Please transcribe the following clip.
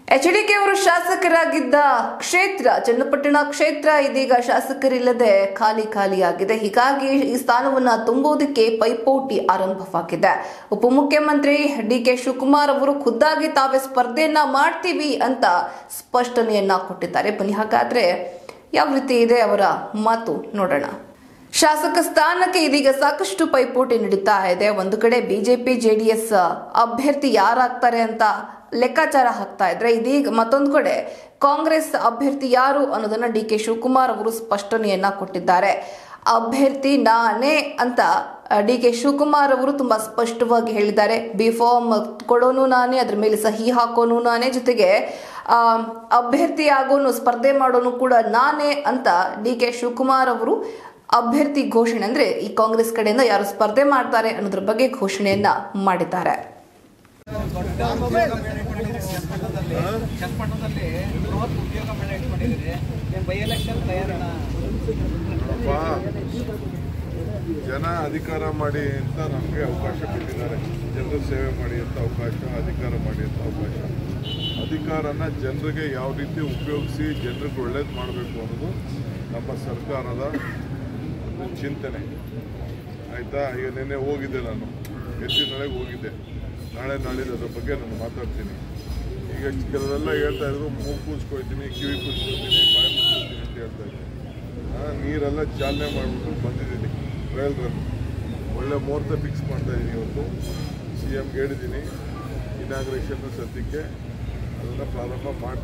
H D K ಅವರು ಶಾಸಕರಾಗಿದ್ದ ಕ್ಷೇತ್ರ ಚನ್ನಪಟ್ಟಣ ಕ್ಷೇತ್ರ ಇದೀಗ ಶಾಸಕರಿಲ್ಲದೆ ಖಾಲಿ ಖಾಲಿಯಾಗಿದೆ ಹೀಗಾಗಿ ಈ ಸ್ಥಾನವನ್ನ ತುಂಬುವುದಕ್ಕೆ ಪೈಪೋಟಿ ಆರಂಭವಾಗಿದೆ ಉಪಮುಖ್ಯಮಂತ್ರಿ ಡಿ ಕೆ ಶಿವಕುಮಾರ್ ಅವರು ಖುದ್ದಾಗಿ ತಾವೇ ಸ್ಪರ್ಧೆಯನ್ನ ಮಾಡ್ತೀವಿ ಅಂತ ಸ್ಪಷ್ಟನೆಯನ್ನ ಕೊಟ್ಟಿದ್ದಾರೆ ಬನ್ನಿ ಹಾಗಾದ್ರೆ ಯಾವ ರೀತಿ ಇದೆ ಅವರ ಮಾತು ನೋಡೋಣ ಶಾಸಕ ಸ್ಥಾನಕ್ಕೆ ಇದೀಗ ಸಾಕಷ್ಟು ಪೈಪೋಟಿ ನಡೀತಾ ಇದೆ ಒಂದು ಕಡೆ ಬಿಜೆಪಿ ಜೆಡಿಎಸ್ ಅಭ್ಯರ್ಥಿ ಯಾರಾಗ್ತಾರೆ ಅಂತ ಲೆಕ್ಕಾಚಾರ ಹಾಕ್ತಾ ಇದ್ರೆ ಇದೀಗ ಮತ್ತೊಂದು ಕಡೆ ಕಾಂಗ್ರೆಸ್ ಅಭ್ಯರ್ಥಿ ಯಾರು ಅನ್ನೋದನ್ನ ಡಿ ಕೆ ಶಿವಕುಮಾರ್ ಅವರು ಸ್ಪಷ್ಟನೆಯನ್ನ ಕೊಟ್ಟಿದ್ದಾರೆ ಅಭ್ಯರ್ಥಿ ನಾನೇ ಅಂತ ಡಿ ಕೆ ಶಿವಕುಮಾರ್ ಅವರು ತುಂಬಾ ಸ್ಪಷ್ಟವಾಗಿ ಹೇಳಿದ್ದಾರೆ ಬಿ ಫಾರ್ಮ್ ಕೊಡೋನು ನಾನೇ ಅದ್ರ ಮೇಲೆ ಸಹಿ ಹಾಕೋನು ನಾನೇ ಜೊತೆಗೆ ಆ, ಅಭ್ಯರ್ಥಿ ಆಗೋನು ಸ್ಪರ್ಧೆ ಮಾಡೋನು ಕೂಡ ನಾನೇ ಅಂತ ಡಿ ಕೆ ಶಿವಕುಮಾರ್ ಅವರು ಅಭ್ಯರ್ಥಿ ಘೋಷಣೆ ಅಂದ್ರೆ ಈ ಕಾಂಗ್ರೆಸ್ ಕಡೆಯಿಂದ ಯಾರು ಸ್ಪರ್ಧೆ ಮಾಡ್ತಾರೆ ಅನ್ನೋದ್ರ ಬಗ್ಗೆ ಘೋಷಣೆಯನ್ನ ಮಾಡಿದ್ದಾರೆ ಚನ್ನಪಟ್ಟಣದಲ್ಲಿ ಬೃಹತ್ ಉದ್ಯೋಗ ಮೇಳ ಇಟ್ಕೊಂಡಿದ್ದೀರಿ ನೀವು ಬೈ ಎಲೆಕ್ಷನ್ ತಯಾರಣ ನೋಡಪ್ಪ ಜನ ಅಧಿಕಾರ ಮಾಡಿ ಅಂತ ನಮಗೆ ಅವಕಾಶ ಕೊಟ್ಟಿದ್ದಾರೆ ಜನರ ಸೇವೆ ಮಾಡಿ ಅಂತ ಅವಕಾಶ ಅಧಿಕಾರ ಮಾಡಿ ಅಂತ ಅವಕಾಶ ಅಧಿಕಾರನ ಜನರಿಗೆ ಯಾವ ರೀತಿ ಉಪಯೋಗಿಸಿ ಜನರಿಗೆ ಒಳ್ಳೇದು ಮಾಡಬೇಕು ಅನ್ನೋದು ನಮ್ಮ ಸರ್ಕಾರದ ಒಂದು ಚಿಂತನೆ ಆಯಿತಾ ಈಗ ನಿನ್ನೆ ಹೋಗಿದ್ದೆ ನಾನು ಎತ್ತಿನೊಳಗೆ ಹೋಗಿದ್ದೆ ನಾಳೆ ನಾಳಿದ್ದು ಅದ್ರ ಬಗ್ಗೆ ನಾನು ಮಾತಾಡ್ತೀನಿ ಈಗ ಕೆಲವೆಲ್ಲ ಹೇಳ್ತಾ ಇದ್ರು ಮೂಗು ಕೂಸ್ಕೊಳ್ತೀನಿ ಕಿವಿ ಕೂಸ್ಕೊಳ್ತೀನಿ ಬಾಯಿ ಮುಚ್ಕೊಳ್ತೀನಿ ಅಂತ ಹೇಳ್ತಾ ಇದ್ದೀನಿ ಆ, ನೀರೆಲ್ಲ ಚಾಲನೆ ಮಾಡಿಬಿಟ್ಟು ಬಂದಿದ್ದೀನಿ ಟ್ರಯಲ್ ರನ್ ಒಳ್ಳೆ ಮುಹೂರ್ತ ಫಿಕ್ಸ್ ಮಾಡ್ತಾ ಇದ್ದೀನಿ ಇವತ್ತು ಸಿ ಎಮ್ಗೆ ಹೇಳಿದ್ದೀನಿ ಇನಾಗ್ರೇಷನ್ ಸದ್ಯಕ್ಕೆ ಅದನ್ನು ಪ್ರಾರಂಭ ಮಾಡಿ